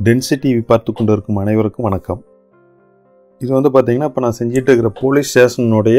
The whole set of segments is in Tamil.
டென்சிட்டி பார்த்து கொண்டு இருக்கும் அனைவருக்கும் வணக்கம் இது வந்து பார்த்தீங்கன்னா இப்போ நான் செஞ்சிட்டு இருக்கிற போலீஸ் ஸ்டேஷனுடைய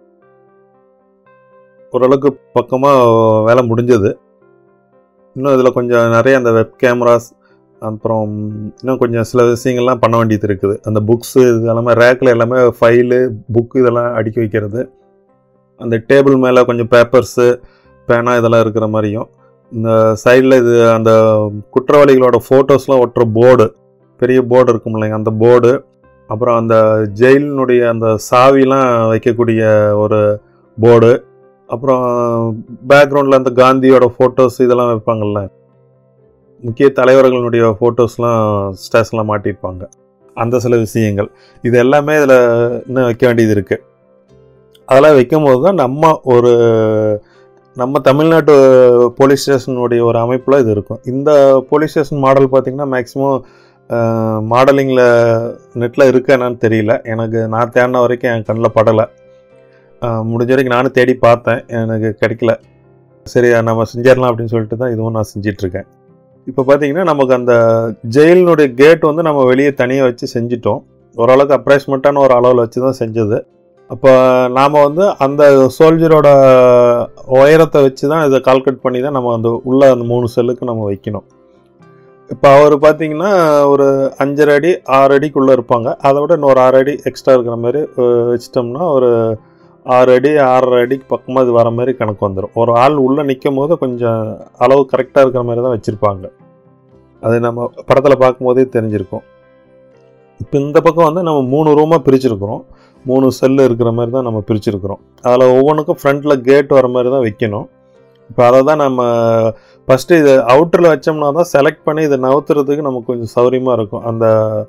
ஓரளவுக்கு பக்கமாக வேலை முடிஞ்சது இன்னும் இதில் கொஞ்சம் நிறைய அந்த வெப் கேமராஸ் அப்புறம் இன்னும் கொஞ்சம் சில விஷயங்கள்லாம் பண்ண வேண்டியது இருக்குது அந்த புக்ஸு இது எல்லாமே ரேக்கில் எல்லாமே ஃபைலு புக்கு இதெல்லாம் அடுக்கி வைக்கிறது அந்த டேபிள் மேலே கொஞ்சம் பேப்பர்ஸு பேனா இதெல்லாம் இருக்கிற மாதிரியும் இந்த சைடில் இது அந்த குற்றவாளிகளோட ஃபோட்டோஸ்லாம் ஒட்டுற போர்டு பெரிய போர்டு இருக்கும் இல்லைங்க அந்த போர்டு அப்புறம் அந்த ஜெயிலினுடைய அந்த சாவிலாம் வைக்கக்கூடிய ஒரு போர்டு அப்புறம் பேக்ரவுண்டில் அந்த காந்தியோட ஃபோட்டோஸ் இதெல்லாம் வைப்பாங்கல்ல முக்கிய தலைவர்களுடைய ஃபோட்டோஸ்லாம் ஸ்டேஷனில் மாட்டியிருப்பாங்க அந்த சில விஷயங்கள் இது எல்லாமே இதில் இன்னும் வைக்க வேண்டியது இருக்குது அதெல்லாம் வைக்கும்போது தான் நம்ம ஒரு நம்ம தமிழ்நாட்டு போலீஸ் ஸ்டேஷனுடைய ஒரு அமைப்பில் இது இருக்கும் இந்த போலீஸ் ஸ்டேஷன் மாடல் பார்த்திங்கன்னா மேக்ஸிமம் மாடலிங்கில் நெட்டில் இருக்கா என்னன்னு தெரியல எனக்கு நான் தேடின வரைக்கும் என் கண்ணில் படலை முடிஞ்ச வரைக்கும் நானும் தேடி பார்த்தேன் எனக்கு கிடைக்கல சரி நம்ம செஞ்சிடலாம் அப்படின்னு சொல்லிட்டு தான் இதுவும் நான் செஞ்சிட்ருக்கேன் இப்போ பார்த்தீங்கன்னா நமக்கு அந்த ஜெயிலினுடைய கேட் வந்து நம்ம வெளியே தனியாக வச்சு செஞ்சிட்டோம் ஓரளவுக்கு அப்ரைஸ்மெண்ட்டான ஒரு அளவில் வச்சு தான் செஞ்சது அப்போ நாம் வந்து அந்த சோல்ஜரோட உயரத்தை வச்சு தான் இதை கால்குலேட் பண்ணி தான் நம்ம அந்த உள்ள அந்த மூணு செல்லுக்கு நம்ம வைக்கணும் இப்போ அவர் பார்த்தீங்கன்னா ஒரு அஞ்சரை அடி ஆறு அடிக்குள்ளே இருப்பாங்க அதை விட இன்னொரு ஆறு அடி எக்ஸ்ட்ரா இருக்கிற மாதிரி வச்சிட்டோம்னா ஒரு ஆறு அடி ஆறரை அடிக்கு பக்கமாக இது வர மாதிரி கணக்கு வந்துடும் ஒரு ஆள் உள்ளே நிற்கும் போது கொஞ்சம் அளவு கரெக்டாக இருக்கிற மாதிரி தான் வச்சுருப்பாங்க அது நம்ம படத்தில் பார்க்கும்போதே தெரிஞ்சிருக்கும் இப்போ இந்த பக்கம் வந்து நம்ம மூணு ரூமாக பிரிச்சிருக்கிறோம் மூணு செல்லு இருக்கிற மாதிரி தான் நம்ம பிரிச்சிருக்கிறோம் அதில் ஒவ்வொன்றுக்கும் ஃப்ரண்ட்டில் கேட் வர மாதிரி தான் வைக்கணும் இப்போ அதை தான் நம்ம ஃபஸ்ட்டு இது அவுட்டரில் வச்சோம்னா தான் செலக்ட் பண்ணி இதை நவுத்துறதுக்கு நமக்கு கொஞ்சம் சௌரியமாக இருக்கும் அந்த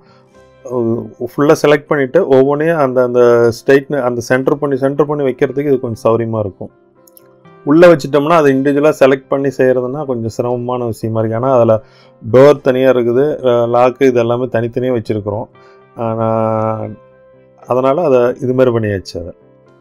ஃபுல்லாக செலக்ட் பண்ணிவிட்டு ஒவ்வொன்றையும் அந்த அந்த ஸ்ட்ரைட் அந்த சென்டர் பண்ணி சென்டர் பண்ணி வைக்கிறதுக்கு இது கொஞ்சம் சௌரியமாக இருக்கும் உள்ளே வச்சிட்டோம்னா அதை இண்டிவிஜுவலாக செலக்ட் பண்ணி செய்கிறதுனா கொஞ்சம் சிரமமான விஷயமா இருக்குது ஏன்னா அதில் டோர் தனியாக இருக்குது லாக்கு இது எல்லாமே தனித்தனியாக வச்சுருக்குறோம் அதனால் அதை இது மாதிரி பண்ணியாச்சு அதை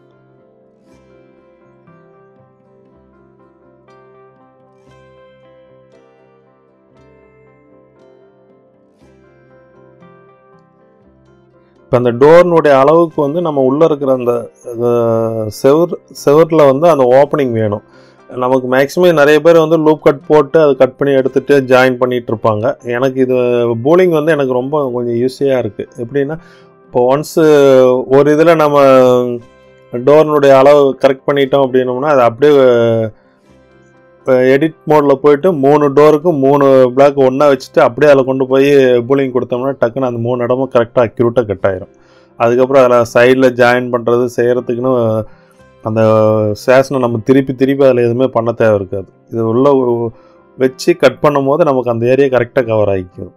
இப்போ அந்த டோர்னுடைய அளவுக்கு வந்து நம்ம உள்ளே இருக்கிற அந்த செவர் செவரில் வந்து அந்த ஓப்பனிங் வேணும் நமக்கு மேக்ஸிமம் நிறைய பேர் வந்து லூப் கட் போட்டு அதை கட் பண்ணி எடுத்துகிட்டு ஜாயின் பண்ணிகிட்டு இருப்பாங்க எனக்கு இது போலிங் வந்து எனக்கு ரொம்ப கொஞ்சம் ஈஸியாக இருக்குது எப்படின்னா இப்போ ஒன்ஸு ஒரு இதில் நம்ம டோர்னுடைய அளவு கரெக்ட் பண்ணிட்டோம் அப்படின்னோம்னா அது அப்படியே எடிட் மோடில் போயிட்டு மூணு டோருக்கும் மூணு பிளாக் ஒன்றா வச்சுட்டு அப்படியே அதில் கொண்டு போய் பூலிங் கொடுத்தோம்னா டக்குன்னு அந்த மூணு இடமும் கரெக்டாக அக்யூரேட்டாக கட் ஆயிரும் அதுக்கப்புறம் அதில் சைடில் ஜாயின் பண்ணுறது செய்கிறதுக்குன்னு அந்த சேஷனை நம்ம திருப்பி திருப்பி அதில் எதுவுமே பண்ண தேவை இருக்காது இது உள்ள வச்சு கட் பண்ணும் போது நமக்கு அந்த ஏரியா கரெக்டாக கவர் ஆகிக்கும்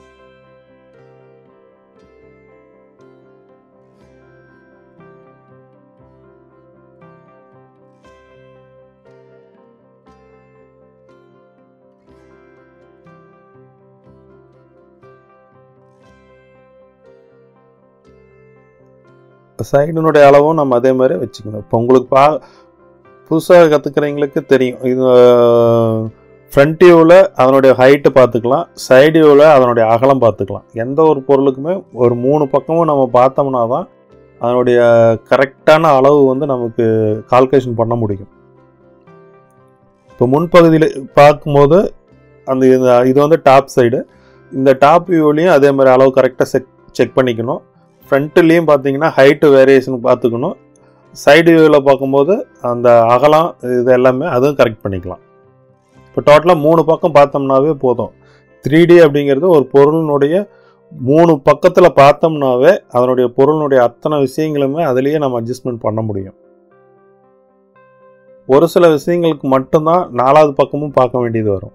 சைடினுடைய அளவும் நம்ம அதே மாதிரி வச்சுக்கணும் இப்போ உங்களுக்கு பா புதுசாக கற்றுக்கிறவங்களுக்கு தெரியும் இது ஃப்ரண்ட் வியூவில் அதனுடைய ஹைட்டு பார்த்துக்கலாம் சைடு வியூவில் அதனுடைய அகலம் பார்த்துக்கலாம் எந்த ஒரு பொருளுக்குமே ஒரு மூணு பக்கமும் நம்ம பார்த்தோம்னா தான் அதனுடைய கரெக்டான அளவு வந்து நமக்கு கால்குலேஷன் பண்ண முடியும் இப்போ முன்பகுதியில் பார்க்கும்போது அந்த இது வந்து டாப் சைடு இந்த டாப் வியூலையும் அதே மாதிரி அளவு கரெக்டாக செக் செக் பண்ணிக்கணும் ஃப்ரண்ட்லேயும் பார்த்தீங்கன்னா ஹைட்டு வேரியேஷன் பார்த்துக்கணும் சைடு வியூவில் பார்க்கும்போது அந்த அகலம் இது எல்லாமே அதுவும் கரெக்ட் பண்ணிக்கலாம் இப்போ டோட்டலாக மூணு பக்கம் பார்த்தோம்னாவே போதும் த்ரீ டி அப்படிங்கிறது ஒரு பொருளினுடைய மூணு பக்கத்தில் பார்த்தோம்னாவே அதனுடைய பொருளினுடைய அத்தனை விஷயங்களுமே அதுலேயே நம்ம அட்ஜஸ்ட்மெண்ட் பண்ண முடியும் ஒரு சில விஷயங்களுக்கு மட்டும்தான் நாலாவது பக்கமும் பார்க்க வேண்டியது வரும்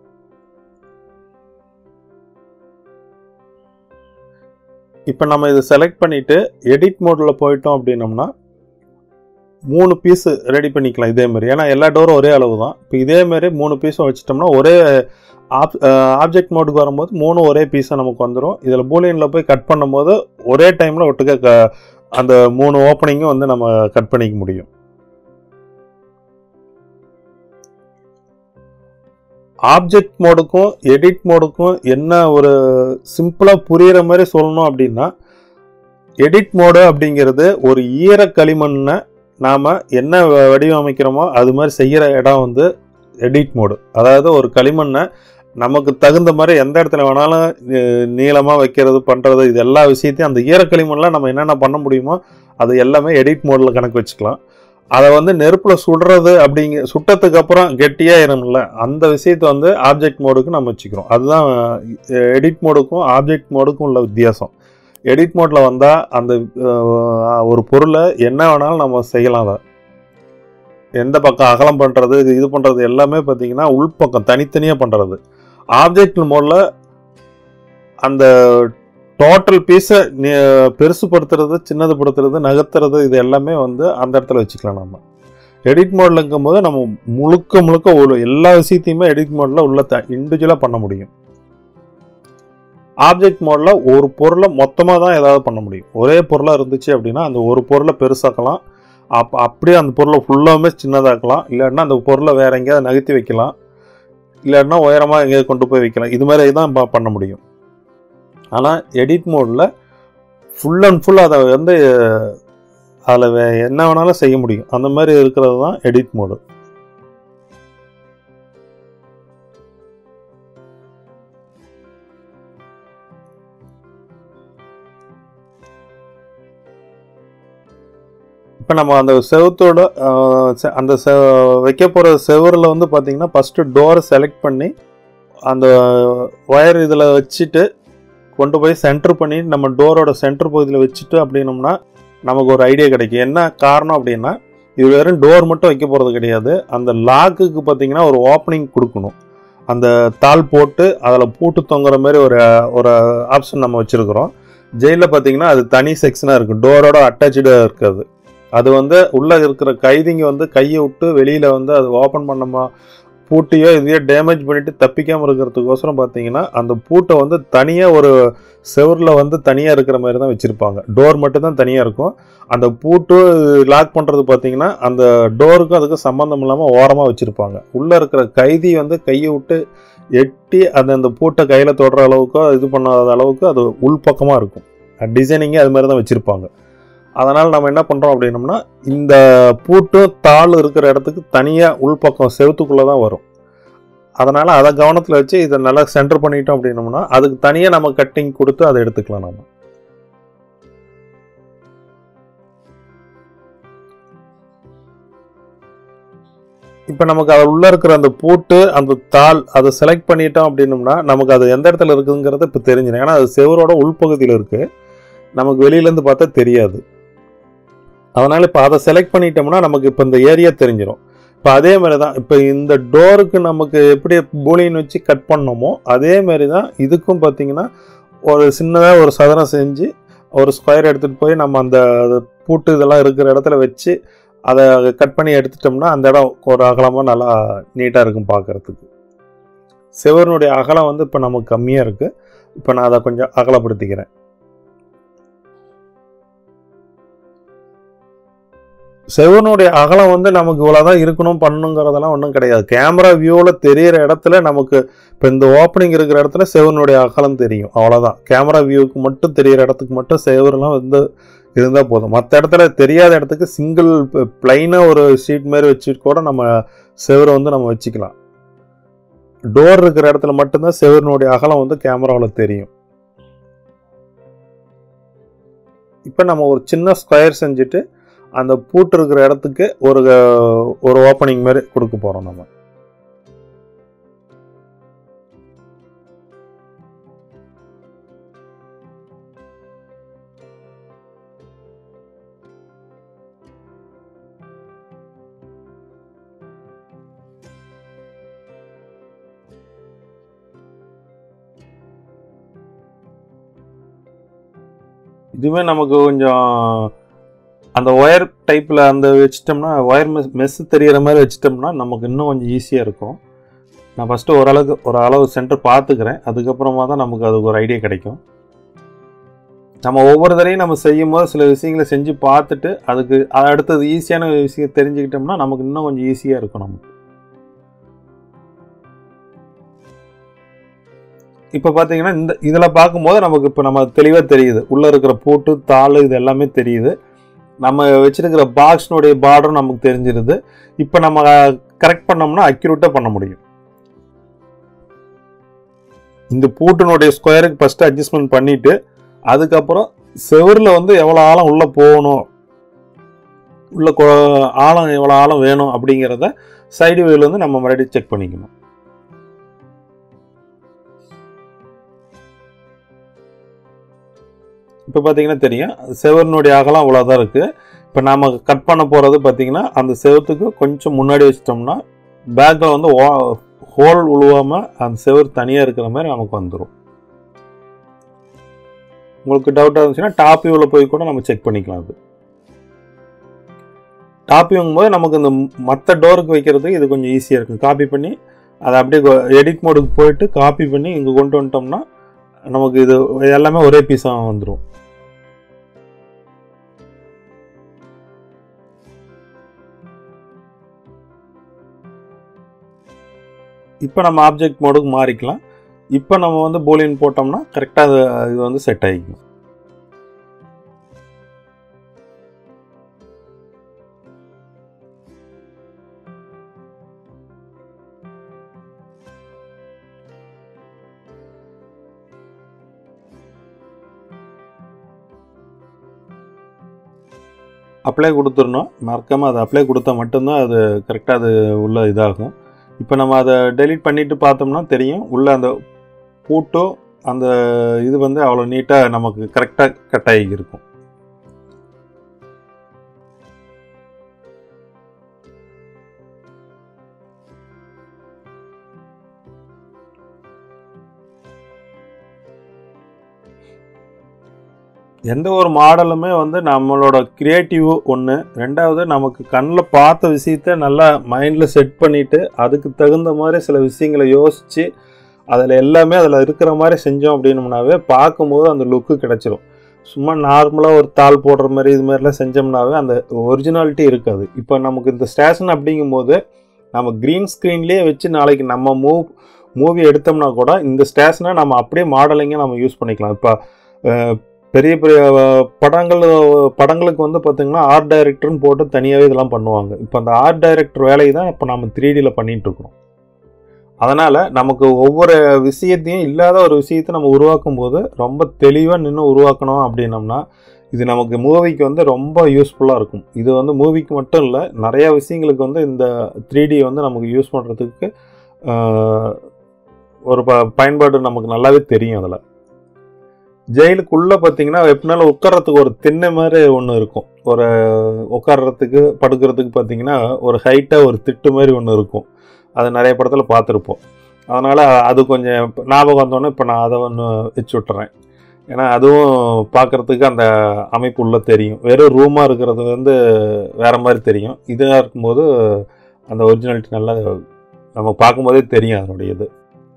இப்போ நம்ம இதை செலக்ட் பண்ணிவிட்டு எடிட் மோடில் போயிட்டோம் அப்படின்னோம்னா மூணு பீஸு ரெடி பண்ணிக்கலாம் இதே மாதிரி ஏன்னா எல்லா டோரும் ஒரே அளவு தான் இப்போ இதே மாதிரி மூணு பீஸும் வச்சிட்டோம்னா ஒரே ஆப் ஆப்ஜெக்ட் மோடுக்கு வரும்போது மூணு ஒரே பீஸாக நமக்கு வந்துடும் இதில் பூலியனில் போய் கட் பண்ணும்போது ஒரே டைமில் ஒட்டுக்க க அந்த மூணு ஓப்பனிங்கும் வந்து நம்ம கட் பண்ணிக்க முடியும் ஆப்ஜெக்ட் மோடுக்கும் எடிட் மோடுக்கும் என்ன ஒரு சிம்பிளாக புரிகிற மாதிரி சொல்லணும் அப்படின்னா எடிட் மோடு அப்படிங்கிறது ஒரு ஈர களிமண்ணை நாம் என்ன வ- வடிவமைக்கிறோமோ அது மாதிரி செய்கிற இடம் வந்து எடிட் மோடு அதாவது ஒரு களிமண்ணை நமக்கு தகுந்த மாதிரி எந்த இடத்துல வேணாலும் நீளமாக வைக்கிறது பண்ணுறது இது எல்லா விஷயத்தையும் அந்த ஈர களிமண்ணில் நம்ம என்னென்ன பண்ண முடியுமோ அது எல்லாமே எடிட் மோடில் கணக்கு வச்சுக்கலாம் அதை வந்து நெருப்பில் சுடுறது அப்படிங்க சுட்டதுக்கு அப்புறம் கெட்டியாயிரும்ல அந்த விஷயத்தை வந்து ஆப்ஜெக்ட் மோடுக்கு நம்ம வச்சுக்கிறோம் அதுதான் எடிட் மோடுக்கும் ஆப்ஜெக்ட் மோடுக்கும் உள்ள வித்தியாசம் எடிட் மோடில் வந்தால் அந்த அஹ், ஒரு பொருளை என்ன வேணாலும் நம்ம செய்யலாம் அதை எந்த பக்கம் அகலம் பண்ணுறது இது இது பண்ணுறது எல்லாமே பார்த்தீங்கன்னா உள்பக்கம் தனித்தனியாக பண்ணுறது ஆப்ஜெக்ட் மோடில் அந்த டோட்டல் பீஸை பெருசுப்படுத்துறது சின்னதுபடுத்துறது நகர்த்துறது இது எல்லாமே வந்து அந்த இடத்துல வச்சுக்கலாம் நம்ம எடிட் மோடில் இருக்கும்போது நம்ம முழுக்க முழுக்க ஒரு எல்லா விஷயத்தையுமே எடிட் மோடில் உள்ள த இண்டிவிஜுவலாக பண்ண முடியும் ஆப்ஜெக்ட் மோடில் ஒரு பொருளை மொத்தமாக தான் ஏதாவது பண்ண முடியும் ஒரே பொருளாக இருந்துச்சு அப்படின்னா அந்த ஒரு பொருளை பெருசாக்கலாம் அப் அப்படியே அந்த பொருளை ஃபுல்லாமே சின்னதாக்கலாம் இல்லைன்னா அந்த பொருளை வேற எங்கேயாவது நகர்த்தி வைக்கலாம் இல்லைன்னா உயரமாக எங்கேயாவது கொண்டு போய் வைக்கலாம் இது மாதிரி தான் ப- பண்ண முடியும் ஆனால் எடிட் மோடில் ஃபுல் அண்ட் ஃபுல் அதை வந்து அதில் என்ன வேணாலும் செய்ய முடியும் அந்த மாதிரி இருக்கிறது தான் எடிட் மோடு இப்போ நம்ம அந்த செவத்தோட அஹ், செ- அந்த செ வைக்க போகிற செவரில் வந்து பார்த்தீங்கன்னா ஃபஸ்ட்டு டோரை செலக்ட் பண்ணி அந்த ஒயர் இதில் வச்சுட்டு கொண்டு போய் சென்டர் பண்ணி நம்ம டோரோட சென்டர் பகுதியில் வச்சுட்டு அப்படின்னோம்னா நமக்கு ஒரு ஐடியா கிடைக்கும் என்ன காரணம் அப்படின்னா இது வெறும் டோர் மட்டும் வைக்க போகிறது கிடையாது அந்த லாக்குக்கு பார்த்தீங்கன்னா ஒரு ஓப்பனிங் கொடுக்கணும் அந்த தாள் போட்டு அதில் பூட்டு தொங்குற மாதிரி ஒரு ஒரு ஆப்ஷன் நம்ம வச்சுருக்குறோம் ஜெயிலில் பார்த்தீங்கன்னா அது தனி செக்ஷனாக இருக்கும் டோரோட அட்டாச்சாக இருக்காது அது வந்து உள்ளே இருக்கிற கைதிங்க வந்து கையை விட்டு வெளியில் வந்து அது ஓப்பன் பண்ணமா பூட்டையோ இதையோ டேமேஜ் பண்ணிட்டு தப்பிக்காமல் இருக்கிறதுக்கோசரம் பார்த்தீங்கன்னா அந்த பூட்டை வந்து தனியாக ஒரு செவரில் வந்து தனியாக இருக்கிற மாதிரி தான் வச்சுருப்பாங்க டோர் மட்டும் தான் தனியாக இருக்கும் அந்த பூட்டு லாக் பண்ணுறது பார்த்தீங்கன்னா அந்த டோருக்கும் அதுக்கும் சம்மந்தம் இல்லாமல் ஓரமாக வச்சுருப்பாங்க உள்ளே இருக்கிற கைதி வந்து கையை விட்டு எட்டி அந்த அந்த பூட்டை கையில் தொடுற அளவுக்கோ இது பண்ணாத அளவுக்கு அது உள்பக்கமாக இருக்கும் டிசைனிங்கே அது மாதிரி தான் வச்சுருப்பாங்க அதனால் நம்ம என்ன பண்ணுறோம் அப்படின்னம்னா இந்த பூட்டும் தாள் இருக்கிற இடத்துக்கு தனியாக உள்பக்கம் செவுத்துக்குள்ளே தான் வரும் அதனால் அதை கவனத்தில் வச்சு இதை நல்லா சென்டர் பண்ணிட்டோம் அப்படின்னம்னா அதுக்கு தனியாக நம்ம கட்டிங் கொடுத்து அதை எடுத்துக்கலாம் நம்ம இப்போ நமக்கு அது உள்ளே இருக்கிற அந்த பூட்டு அந்த தாள் அதை செலக்ட் பண்ணிட்டோம் அப்படின்னம்னா நமக்கு அது எந்த இடத்துல இருக்குங்கிறது இப்போ தெரிஞ்சிடும் ஏன்னா அது செவரோட உள்பகுதியில் இருக்குது நமக்கு வெளியிலேருந்து பார்த்தா தெரியாது அதனால் இப்போ அதை செலக்ட் பண்ணிட்டோம்னா நமக்கு இப்போ இந்த ஏரியா தெரிஞ்சிடும் இப்போ அதே மாதிரி தான் இப்போ இந்த டோருக்கு நமக்கு எப்படி பூலின் வச்சு கட் பண்ணோமோ அதே மாதிரி தான் இதுக்கும் பார்த்தீங்கன்னா ஒரு சின்னதாக ஒரு சதுரம் செஞ்சு ஒரு ஸ்கொயர் எடுத்துகிட்டு போய் நம்ம அந்த அது பூட்டு இதெல்லாம் இருக்கிற இடத்துல வச்சு அதை கட் பண்ணி எடுத்துட்டோம்னா அந்த இடம் ஒரு அகலமாக நல்லா நீட்டாக இருக்கும் பார்க்குறதுக்கு செவருனுடைய அகலம் வந்து இப்போ நமக்கு கம்மியாக இருக்குது இப்போ நான் அதை கொஞ்சம் அகலப்படுத்திக்கிறேன் செவனுடைய அகலம் வந்து நமக்கு இவ்வளோதான் இருக்கணும் பண்ணணுங்கிறதெல்லாம் ஒன்றும் கிடையாது கேமரா வியூவில் தெரியிற இடத்துல நமக்கு இப்போ இந்த ஓப்பனிங் இருக்கிற இடத்துல செவனுடைய அகலம் தெரியும் அவ்வளோதான் கேமரா வியூவுக்கு மட்டும் தெரியிற இடத்துக்கு மட்டும் செவரெல்லாம் வந்து இருந்தால் போதும் மற்ற இடத்துல தெரியாத இடத்துக்கு சிங்கிள் பிளைனாக ஒரு ஷீட் மாதிரி வச்சுட்டு கூட நம்ம செவரை வந்து நம்ம வச்சுக்கலாம் டோர் இருக்கிற இடத்துல மட்டும்தான் செவரினுடைய அகலம் வந்து கேமராவில் தெரியும் இப்போ நம்ம ஒரு சின்ன ஸ்கொயர் செஞ்சுட்டு அந்த பூட்டு இருக்கிற இடத்துக்கு ஒரு ஒரு ஓப்பனிங் மாதிரி கொடுக்க போகிறோம் நம்ம இதுவே நமக்கு கொஞ்சம் அந்த ஒயர் டைப்பில் அந்த வச்சிட்டோம்னா ஒயர் மெஸ் மெஸ் தெரிகிற மாதிரி வச்சிட்டோம்னா நமக்கு இன்னும் கொஞ்சம் ஈஸியாக இருக்கும் நான் ஃபஸ்ட்டு ஓரளவுக்கு ஒரு அளவு சென்டர் பார்த்துக்கிறேன் அதுக்கப்புறமா தான் நமக்கு அதுக்கு ஒரு ஐடியா கிடைக்கும் நம்ம ஒவ்வொரு தடையும் நம்ம செய்யும் போது சில விஷயங்களை செஞ்சு பார்த்துட்டு அதுக்கு அது அடுத்தது ஈஸியான விஷயம் தெரிஞ்சுக்கிட்டோம்னா நமக்கு இன்னும் கொஞ்சம் ஈஸியாக இருக்கும் நமக்கு இப்போ பார்த்தீங்கன்னா இந்த இதில் பார்க்கும்போது நமக்கு இப்போ நம்ம தெளிவாக தெரியுது உள்ளே இருக்கிற பூட்டு தாள் இது எல்லாமே தெரியுது நம்ம வச்சிருக்கிற பாக்ஸ்னுடைய பார்டரும் நமக்கு தெரிஞ்சிருது இப்போ நம்ம கரெக்ட் பண்ணோம்னா அக்யூரேட்டாக பண்ண முடியும் இந்த பூட்டினுடைய ஸ்கொயருக்கு ஃபஸ்ட்டு அட்ஜஸ்ட்மெண்ட் பண்ணிவிட்டு அதுக்கப்புறம் செவரில் வந்து எவ்வளோ ஆழம் உள்ளே போகணும் உள்ள கொ- ஆழம் எவ்வளோ ஆழம் வேணும் அப்படிங்கிறத சைடு வியூவில் வந்து நம்ம மறுபடியும் செக் பண்ணிக்கணும் இப்போ பார்த்தீங்கன்னா தெரியும் செவரினுடைய அகலம் அவ்வளோதான் இருக்குது இப்போ நாம் கட் பண்ண போகிறது பார்த்தீங்கன்னா அந்த செவத்துக்கு கொஞ்சம் முன்னாடி வச்சிட்டோம்னா பேக்கில் வந்து ஹோல் உழுவாமல் அந்த செவர் தனியாக இருக்கிற மாதிரி நமக்கு வந்துடும் உங்களுக்கு டவுட்டாக இருந்துச்சுன்னா டாப் வியூவில் போய் கூட நம்ம செக் பண்ணிக்கலாம் அது டாப் வியூங்கும் போது நமக்கு இந்த மற்ற டோருக்கு வைக்கிறதுக்கு இது கொஞ்சம் ஈஸியாக இருக்கும் காப்பி பண்ணி அதை அப்படியே எடிட் மோடுக்கு போயிட்டு காப்பி பண்ணி இங்கே கொண்டு வந்துட்டோம்னா நமக்கு இது எல்லாமே ஒரே பீஸாக வந்துடும் இப்போ நம்ம ஆப்ஜெக்ட் மோடுக்கு மாறிக்கலாம் இப்போ நம்ம வந்து போலியன் போட்டோம்னா கரெக்டாக இது வந்து செட் ஆகிக்கும் அப்ளை கொடுத்துடணும் மறக்காமல் அதை அப்ளை கொடுத்தா மட்டும்தான் அது கரெக்டாக அது உள்ள இதாகும் இப்போ நம்ம அதை டெலீட் பண்ணிட்டு பார்த்தோம்னா தெரியும் உள்ள அந்த பூட்டோ அந்த இது வந்து அவ்வளோ நீட்டாக நமக்கு கரெக்டாக கட் ஆகி இருக்கும் எந்த ஒரு மாடலுமே வந்து நம்மளோட கிரியேட்டிவ் ஒன்று ரெண்டாவது நமக்கு கண்ணில் பார்த்த விஷயத்த நல்லா மைண்டில் செட் பண்ணிவிட்டு அதுக்கு தகுந்த மாதிரி சில விஷயங்களை யோசித்து அதில் எல்லாமே அதில் இருக்கிற மாதிரி செஞ்சோம் அப்படின்னம்னாவே பார்க்கும்போது அந்த லுக்கு கிடச்சிரும் சும்மா நார்மலாக ஒரு தாள் போடுற மாதிரி இது மாதிரிலாம் செஞ்சோம்னாவே அந்த ஒரிஜினாலிட்டி இருக்காது இப்போ நமக்கு இந்த ஸ்டேஷன் அப்படிங்கும்போது நம்ம க்ரீன் ஸ்க்ரீன்லேயே வச்சு நாளைக்கு நம்ம மூவ் மூவி எடுத்தோம்னா கூட இந்த ஸ்டேஷனை நம்ம அப்படியே மாடலிங்காக நம்ம யூஸ் பண்ணிக்கலாம் இப்போ அஹ், பெரிய பெரிய அஹ், படங்கள் படங்களுக்கு வந்து பார்த்திங்கன்னா ஆர்ட் டைரக்டர்னு போட்டு தனியாகவே இதெல்லாம் பண்ணுவாங்க இப்போ அந்த ஆர்ட் டைரக்டர் வேலையை தான் இப்போ நம்ம த்ரீ டியில் பண்ணிகிட்டு இருக்கிறோம் அதனால் நமக்கு ஒவ்வொரு விஷயத்தையும் இல்லாத ஒரு விஷயத்தை நம்ம உருவாக்கும் போது ரொம்ப தெளிவாக நின்று உருவாக்கணும் அப்படின்னம்னா இது நமக்கு மூவிக்கு வந்து ரொம்ப யூஸ்ஃபுல்லாக இருக்கும் இது வந்து மூவிக்கு மட்டும் இல்லை நிறையா விஷயங்களுக்கு வந்து இந்த த்ரீ டி வந்து நமக்கு யூஸ் பண்ணுறதுக்கு ஒரு ப பயன்பாடு நமக்கு நல்லாவே தெரியும் அதில் ஜெயிலுக்குள்ளே பார்த்தீங்கன்னா எப்படினாலும் உட்கார்றதுக்கு ஒரு திண்ணை மாதிரி ஒன்று இருக்கும் ஒரு உட்கார்றதுக்கு படுக்கிறதுக்கு பார்த்தீங்கன்னா ஒரு ஹைட்டாக ஒரு திட்டு மாதிரி ஒன்று இருக்கும் அது நிறைய படத்தில் பார்த்துருப்போம் அதனால் அது கொஞ்சம் இப்ப ஞாபகம் வந்தோடனே இப்போ நான் அதை ஒன்று வச்சு விட்டுறேன் ஏன்னா அதுவும் பார்க்குறதுக்கு அந்த அமைப்பு உள்ள தெரியும் வெறும் ரூமாக இருக்கிறது வந்து வேறு மாதிரி தெரியும் இதாக இருக்கும்போது அந்த ஒரிஜினாலிட்டி நல்லா நம்ம பார்க்கும்போதே தெரியும் அதனுடைய இது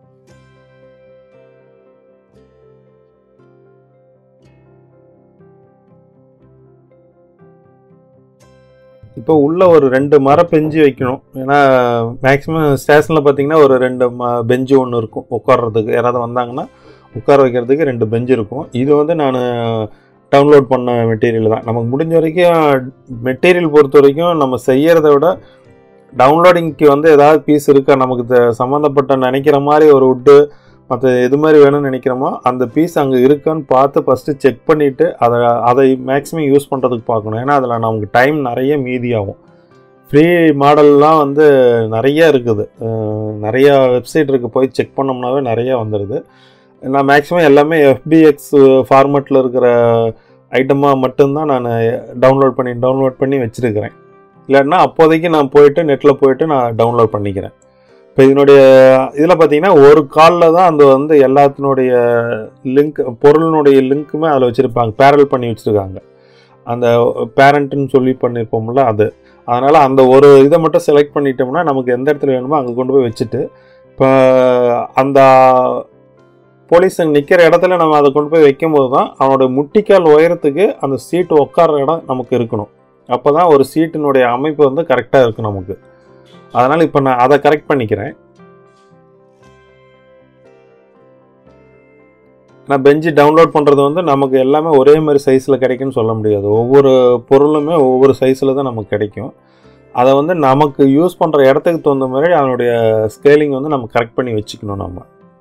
இப்போ உள்ள ஒரு ரெண்டு மரம் பெஞ்சு வைக்கணும் ஏன்னா மேக்ஸிமம் ஸ்டேஷனில் பார்த்தீங்கன்னா ஒரு ரெண்டு ம பெஞ்சு ஒன்று இருக்கும் உட்கார்றதுக்கு யாராவது வந்தாங்கன்னா உட்கார வைக்கிறதுக்கு ரெண்டு பெஞ்சு இருக்கும் இது வந்து நான் டவுன்லோட் பண்ண மெட்டீரியல் தான் நமக்கு முடிஞ்ச வரைக்கும் மெட்டீரியல் பொறுத்த வரைக்கும் நம்ம செய்யறதை விட டவுன்லோடிங்க்கு வந்து ஏதாவது பீஸ் இருக்கா நமக்கு த- சம்மந்தப்பட்ட நினைக்கிற மாதிரி ஒரு வுட்டு மற்ற எது மாதிரி வேணும்னு நினைக்கிறோமோ அந்த பீஸ் அங்கே இருக்கான்னு பார்த்து ஃபஸ்ட்டு செக் பண்ணிவிட்டு அதை அதை மேக்ஸிமம் யூஸ் பண்ணுறதுக்கு பார்க்கணும் ஏன்னா அதில் நமக்கு டைம் நிறைய மீதியாகும் ஃப்ரீ மாடல்லாம் வந்து நிறைய இருக்குது அஹ் நிறைய வெப்சைட் இருக்குது போய் செக் பண்ணோம்னாவே நிறைய வந்துடுது நான் மேக்ஸிமம் எல்லாமே எஃபிஎக்ஸ் ஃபார்மேட்டில் இருக்கிற ஐட்டமாக மட்டும்தான் நான் டவுன்லோட் பண்ணி டவுன்லோட் பண்ணி வச்சுருக்கிறேன் இல்லைன்னா அப்போதைக்கு நான் போயிட்டு நெட்டில் போயிட்டு நான் டவுன்லோட் பண்ணிக்கிறேன் இப்போ இதனுடைய இதில் பார்த்தீங்கன்னா ஒரு காலில் தான் அந்த வந்து எல்லாத்தினுடைய லிங்க் பொருளினுடைய லிங்க்குமே அதில் வச்சுருப்பாங்க பேரல் பண்ணி வச்சுருக்காங்க அந்த பேரண்ட்டுன்னு சொல்லி பண்ணியிருப்போம்ல அது அதனால் அந்த ஒரு இதை மட்டும் செலக்ட் பண்ணிட்டோம்னா நமக்கு எந்த இடத்துல வேணுமோ அங்கே கொண்டு போய் வச்சுட்டு இப்போ அந்த போலீஸ் நிற்கிற இடத்துல நம்ம அதை கொண்டு போய் வைக்கும்போது தான் அவனோட முட்டிக்கால் உயரத்துக்கு அந்த சீட்டு உட்கார இடம் நமக்கு இருக்கணும் அப்போ தான் ஒரு சீட்டினுடைய அமைப்பு வந்து கரெக்டாக இருக்கும் நமக்கு அதனால் இப்போ நான் அதை கரெக்ட் பண்ணிக்கிறேன் நான் பெஞ்சு டவுன்லோட் பண்ணுறது வந்து நமக்கு எல்லாமே ஒரே மாதிரி சைஸில் கிடைக்குன்னு சொல்ல முடியாது ஒவ்வொரு பொருளுமே ஒவ்வொரு சைஸில் தான் நமக்கு கிடைக்கும் அதை வந்து நமக்கு யூஸ் பண்ணுற இடத்துக்கு தகுந்த மாதிரி அதனுடைய ஸ்கேலிங் வந்து நம்ம கரெக்ட் பண்ணி வச்சுக்கணும் நம்ம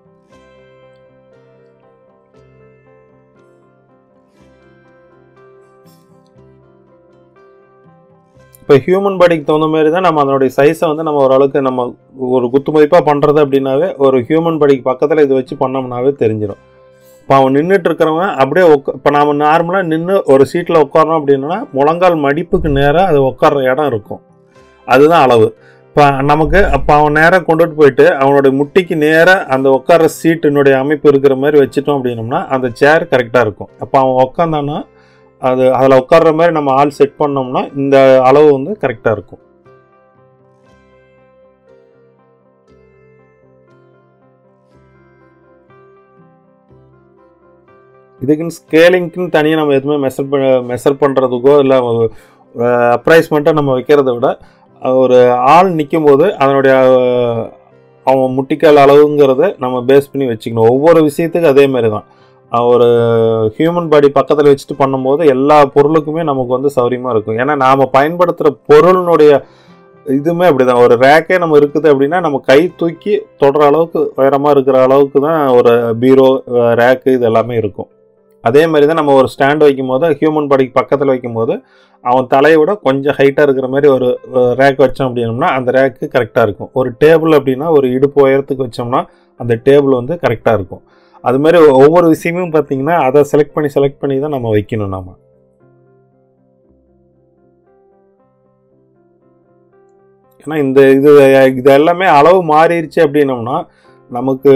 இப்போ ஹியூமன் பாடிக்கு தகுந்த மாதிரி தான் நம்ம அதனுடைய சைஸை வந்து நம்ம ஓரளவுக்கு நம்ம ஒரு குத்து மதிப்பாக பண்ணுறது அப்படின்னாவே ஒரு ஹியூமன் பாடிக்கு பக்கத்தில் இது வச்சு பண்ணோம்னாவே தெரிஞ்சிடும் இப்போ அவன் நின்றுட்டு இருக்கிறவன் அப்படியே உட்கா இப்போ நாம் நார்மலாக நின்று ஒரு சீட்டில் உட்காரோம் அப்படின்னா முழங்கால் மடிப்புக்கு நேராக அது உட்கார்ற இடம் இருக்கும் அதுதான் அளவு இப்போ நமக்கு அப்போ அவன் நேராக கொண்டுட்டு போயிட்டு அவனுடைய முட்டிக்கு நேராக அந்த உட்கார சீட்டினுடைய அமைப்பு இருக்கிற மாதிரி வச்சுட்டோம் அப்படின்னோம்னா அந்த சேர் கரெக்டாக இருக்கும் அப்போ அவன் உட்காந்தானா அது அதில் உட்கார்ற மாதிரி நம்ம ஆள் செட் பண்ணோம்னா இந்த அளவு வந்து கரெக்டாக இருக்கும் இதுக்குன்னு ஸ்கேலிங்க்குன்னு தனியாக நம்ம எதுவுமே மெஷர் பண்ண மெஷர் பண்ணுறதுக்கோ இல்லை அப்ரைஸ்மெண்ட்டாக நம்ம வைக்கிறத விட ஒரு ஆள் நிற்கும் போது அதனுடைய அவன் முட்டிக்கால் அளவுங்கிறத நம்ம பேஸ் பண்ணி வச்சுக்கணும் ஒவ்வொரு விஷயத்துக்கும் அதே மாதிரி தான் ஒரு ஹியூமன் பாடி பக்கத்தில் வச்சுட்டு பண்ணும்போது எல்லா பொருளுக்குமே நமக்கு வந்து சௌரியமாக இருக்கும் ஏன்னா நாம் பயன்படுத்துகிற பொருளினுடைய இதுவுமே அப்படி தான் ஒரு ரேக்கே நம்ம இருக்குது அப்படின்னா நம்ம கை தூக்கி தொடர அளவுக்கு உயரமாக இருக்கிற அளவுக்கு தான் ஒரு பீரோ ரேக்கு இது எல்லாமே இருக்கும் அதே மாதிரி தான் நம்ம ஒரு ஸ்டாண்ட் வைக்கும் போது ஹியூமன் பாடிக்கு பக்கத்தில் வைக்கும் போது அவன் தலையை விட கொஞ்சம் ஹைட்டாக இருக்கிற மாதிரி ஒரு ரேக் வச்சோம் அப்படின்னோம்னா அந்த ரேக்கு கரெக்டாக இருக்கும் ஒரு டேபிள் அப்படின்னா ஒரு இடுப்பு உயரத்துக்கு வச்சோம்னா அந்த டேபிள் வந்து கரெக்டாக இருக்கும் அது மாதிரி ஒவ்வொரு விஷயமும் பார்த்தீங்கன்னா அதை செலக்ட் பண்ணி செலக்ட் பண்ணி தான் நம்ம வைக்கணும் நம்ம ஏன்னா இந்த இது இது எல்லாமே அளவு மாறிடுச்சு அப்படின்னோம்னா நமக்கு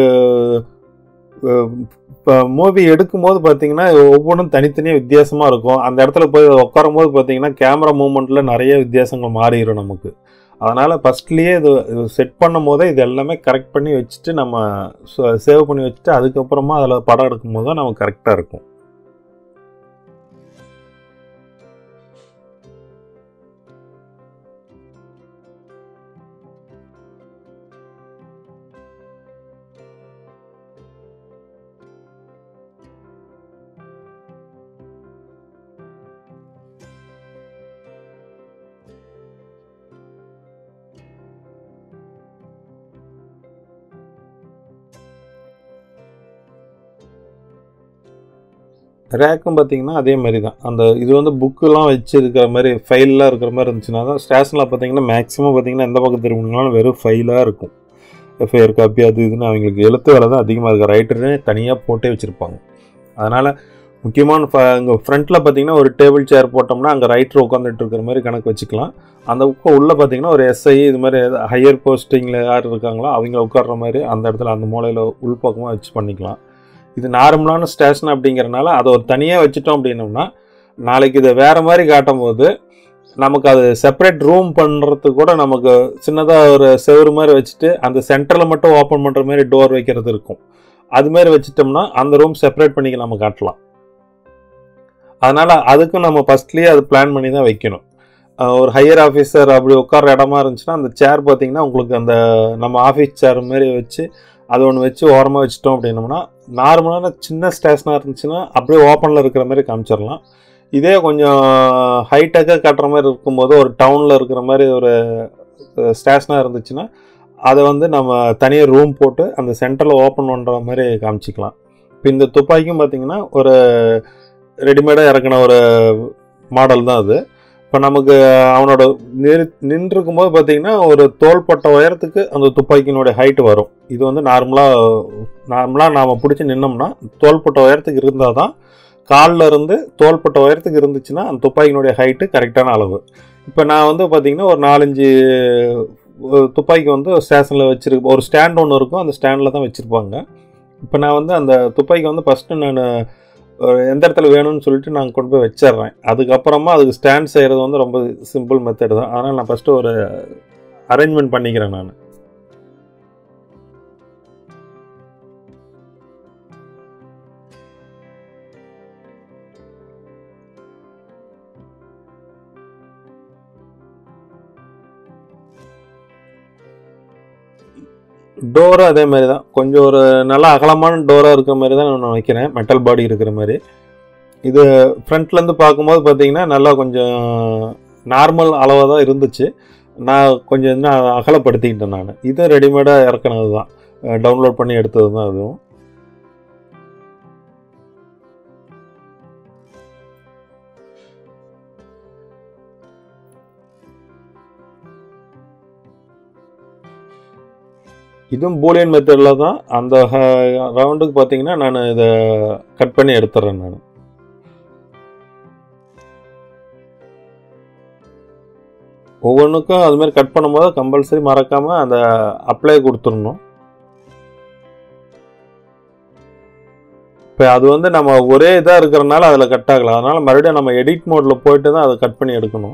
இப்போ மூவி எடுக்கும்போது பார்த்தீங்கன்னா ஒவ்வொன்றும் தனித்தனியாக வித்தியாசமாக இருக்கும் அந்த இடத்துல போய் உட்காரும் போது பார்த்தீங்கன்னா கேமரா மூமெண்ட்டில் நிறைய வித்தியாசங்கள் மாறிடும் நமக்கு அதனால் ஃபஸ்ட்லேயே இது செட் பண்ணும் போதே இது எல்லாமே கரெக்ட் பண்ணி வச்சுட்டு நம்ம சேவ் பண்ணி வச்சுட்டு அதுக்கப்புறமா அதில் படம் எடுக்கும் போது தான் நமக்கு கரெக்டாக இருக்கும் ரேக்கும் பார்த்தீங்கன்னா அதே மாதிரி தான் அந்த இது வந்து புக்கெலாம் வச்சு இருக்கிற மாதிரி ஃபைல்லாம் இருக்கிற மாதிரி இருந்துச்சுன்னா தான் ஸ்டேஷனில் பார்த்தீங்கன்னா மேக்ஸிமம் பார்த்தீங்கன்னா எந்த பக்கம் திரும்பினாலும் வெறும் ஃபைலாக இருக்கும் எஃப்ஐஆர் காப்பி அது இதுன்னு அவங்களுக்கு எழுத்து வேலை தான் அதிகமாக இருக்குது ரைட்டரே தனியாக போட்டே வச்சுருப்பாங்க அதனால் முக்கியமான ஃப இங்கே ஃப்ரண்ட்டில் பார்த்தீங்கன்னா ஒரு டேபிள் சேர் போட்டோம்னா அங்கே ரைட்டர் உட்காந்துட்டு இருக்கிற மாதிரி கணக்கு வச்சுக்கலாம் அந்த புக்கை உள்ளே பார்த்தீங்கன்னா ஒரு எஸ்ஐ இது மாதிரி ஹையர் போஸ்டிங்கில் யார் இருக்காங்களோ அவங்க உட்கார்ற மாதிரி அந்த இடத்துல அந்த மூலையில் உள்பக்கமாக வச்சு பண்ணிக்கலாம் இது நார்மலான ஸ்டேஷன் அப்படிங்கிறனால அதை ஒரு தனியாக வச்சுட்டோம் அப்படின்னோம்னா நாளைக்கு இதை வேறு மாதிரி காட்டும் போது நமக்கு அது செப்பரேட் ரூம் பண்ணுறதுக்கு கூட நமக்கு சின்னதாக ஒரு செவரு மாதிரி வச்சுட்டு அந்த சென்டரில் மட்டும் ஓப்பன் பண்ணுற மாதிரி டோர் வைக்கிறது இருக்கும் அது மாதிரி வச்சுட்டோம்னா அந்த ரூம் செப்பரேட் பண்ணி நம்ம காட்டலாம் அதனால் அதுக்கும் நம்ம ஃபஸ்ட்லேயே அது பிளான் பண்ணி தான் வைக்கணும் ஒரு ஹையர் ஆஃபீஸர் அப்படி உட்கார இடமா இருந்துச்சுன்னா அந்த சேர் பார்த்தீங்கன்னா உங்களுக்கு அந்த நம்ம ஆஃபீஸ் சேர் மாதிரி வச்சு அது ஒன்று வச்சு ஓரமாக வச்சுட்டோம் அப்படின்னோம்னா நார்மலான சின்ன ஸ்டேஷனாக இருந்துச்சுன்னா அப்படியே ஓப்பனில் இருக்கிற மாதிரி காமிச்சிடலாம் இதே கொஞ்சம் ஹைடெக்காக காட்டுற மாதிரி இருக்கும்போது ஒரு டவுனில் இருக்கிற மாதிரி ஒரு ஸ்டேஷனாக இருந்துச்சுன்னா அதை வந்து நம்ம தனியாக ரூம் போட்டு அந்த சென்டரில் ஓப்பன் பண்ணுற மாதிரி காமிச்சிக்கலாம் இப்போ இந்த துப்பாக்கியும் பார்த்தீங்கன்னா ஒரு ரெடிமேடாக இறக்கின ஒரு மாடல் தான் அது இப்போ நமக்கு அவனோட நிறு நின்றுருக்கும் போது பார்த்தீங்கன்னா ஒரு தோள்பட்ட உயரத்துக்கு அந்த துப்பாக்கியினுடைய ஹைட்டு வரும் இது வந்து நார்மலாக நார்மலாக நாம் பிடிச்சி நின்னோம்னா தோள்பட்ட உயரத்துக்கு இருந்தால் தான் காலில் இருந்து தோள்பட்ட உயரத்துக்கு இருந்துச்சுன்னா அந்த துப்பாக்கியினுடைய ஹைட்டு கரெக்டான அளவு இப்போ நான் வந்து பார்த்தீங்கன்னா ஒரு நாலஞ்சு துப்பாக்கி வந்து ஸ்டேஷனில் வச்சுருக்கு ஒரு ஸ்டாண்ட் ஒன்று இருக்கும் அந்த ஸ்டாண்டில் தான் வச்சுருப்பாங்க இப்போ நான் வந்து அந்த துப்பாக்கி வந்து ஃபஸ்ட்டு நான் எந்த இடத்துல வேணும்னு சொல்லிட்டு நான் கொண்டு போய் வச்சிடுறேன் அதுக்கப்புறமா அதுக்கு ஸ்டாண்ட் செய்கிறது வந்து ரொம்ப சிம்பிள் மெத்தட் தான் அதனால் நான் ஃபஸ்ட்டு ஒரு அரேஞ்ச்மெண்ட் பண்ணிக்கிறேன் நான் டோரும் அதே மாதிரி தான் கொஞ்சம் ஒரு நல்லா அகலமான டோராக இருக்கிற மாதிரி தான் நான் வைக்கிறேன் மெட்டல் பாடி இருக்கிற மாதிரி இது ஃப்ரண்ட்லேருந்து பார்க்கும்போது பார்த்தீங்கன்னா நல்லா கொஞ்சம் நார்மல் அளவாக தான் இருந்துச்சு நான் கொஞ்சம் இன்னும் அகலப்படுத்திக்கிட்டேன் நான் இது ரெடிமேடாக இறக்குனது தான் டவுன்லோட் பண்ணி எடுத்தது தான் அதுவும் இதுவும் பூலியன் மெத்தடில் தான் அந்த ரவுண்டுக்கு பார்த்தீங்கன்னா நான் இதை கட் பண்ணி எடுத்துட்றேன் நான் ஒவ்வொன்றுக்கும் அது மாதிரி கட் பண்ணும்போது கம்பல்சரி மறக்காமல் அந்த அப்ளை கொடுத்துடணும் இப்போ அது வந்து நம்ம ஒரே இதாக இருக்கிறனால அதில் கட் ஆகல அதனால் மறுபடியும் நம்ம எடிட் மோடில் போயிட்டு தான் அதை கட் பண்ணி எடுக்கணும்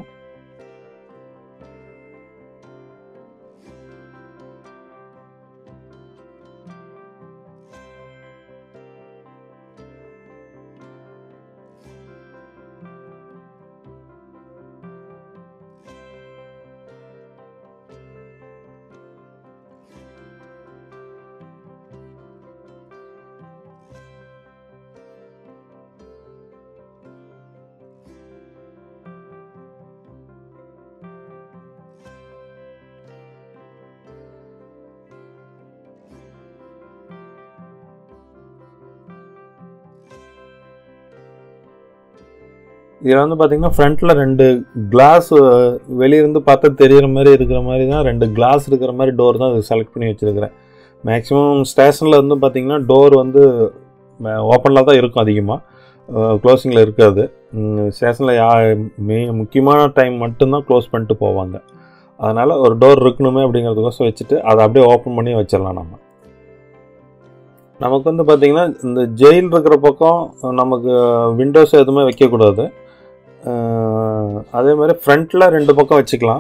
இதில் வந்து பார்த்தீங்கன்னா ஃப்ரண்ட்டில் ரெண்டு கிளாஸ் வெளியிருந்து பார்த்தா தெரிகிற மாதிரி இருக்கிற மாதிரி தான் ரெண்டு கிளாஸ் இருக்கிற மாதிரி டோர் தான் செலக்ட் பண்ணி வச்சுருக்கிறேன் மேக்ஸிமம் ஸ்டேஷனில் வந்து பார்த்தீங்கன்னா டோர் வந்து ஓப்பனில் தான் இருக்கும் அதிகமாக க்ளோசிங்கில் இருக்காது ஸ்டேஷனில் யா மெ முக்கியமான டைம் மட்டும்தான் க்ளோஸ் பண்ணிட்டு போவாங்க அதனால் ஒரு டோர் இருக்கணுமே அப்படிங்கிறதுக்கோசம் வச்சுட்டு அதை அப்படியே ஓப்பன் பண்ணி வச்சிடலாம் நம்ம நமக்கு வந்து பார்த்திங்கன்னா இந்த ஜெயில் இருக்கிற பக்கம் நமக்கு விண்டோஸ் எதுவுமே வைக்கக்கூடாது அதே மாதிரி ஃப்ரண்ட்டில் ரெண்டு பக்கம் வச்சுக்கலாம்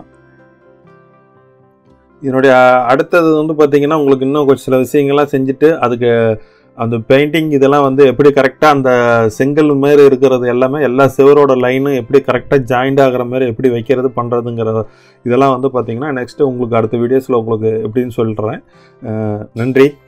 இதனுடைய அடுத்தது வந்து பார்த்திங்கன்னா உங்களுக்கு இன்னும் கொஞ்சம் சில விஷயங்கள்லாம் செஞ்சுட்டு அதுக்கு அந்த பெயிண்டிங் இதெல்லாம் வந்து எப்படி கரெக்டாக அந்த செங்கல் மாரி இருக்கிறது எல்லாமே எல்லா செவரோட லைனும் எப்படி கரெக்டாக ஜாயிண்ட் ஆகிற மாதிரி எப்படி வைக்கிறது பண்ணுறதுங்கிறத இதெல்லாம் வந்து பார்த்திங்கன்னா நெக்ஸ்ட்டு உங்களுக்கு அடுத்த வீடியோஸில் உங்களுக்கு எப்படின்னு சொல்கிறேன் நன்றி